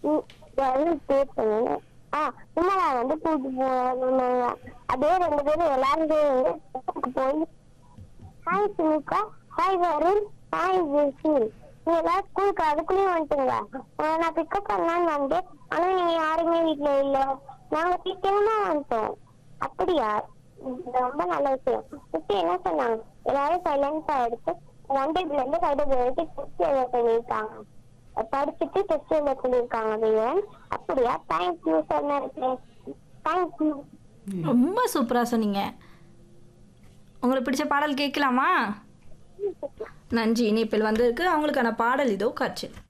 பே பண்ணுங்க ஆ விமலா வந்து கூட்டு போனாங்க அப்படியே ரெண்டு பேரும் எல்லாரும் சேர்ந்து போய் hi Sumika hi Varun hi Jesin நீங்க எல்லாம் ஸ்கூலுக்கு அதுக்குள்ளேயும் வந்துட்டுங்க உங்களை நான் பிக்கப் பண்ணலான்னு வந்தேன் ஆனா நீங்க யாருமே வீட்ல இல்ல நாங்க சீக்கிரமா வந்துட்டோம் அப்படியா இது ரொம்ப நல்ல விஷயம் மிஸ் என்ன சொன்னாங்க எல்லாரும் சைலன்ஸா எடுத்து ஒன் டேப்ல இருந்து ஃபைவ் டேப் வரைக்கும் டெஸ்ட் எழுத சொல்லியிருக்காங்க படிச்சுட்டு டெஸ்ட் எழுத சொல்லியிருக்காங்க பையன் அப்படியா தேங்க்யூ சொன்னதுக்கு தேங்க்யூ ரொம்ப சூப்பராக சொன்னீங்க உங்களுக்கு பிடிச்ச பாடல் கேட்கலாமா நன்றி இணைப்பில் வந்திருக்கு அவங்களுக்கான பாடல் இதோ காட்சி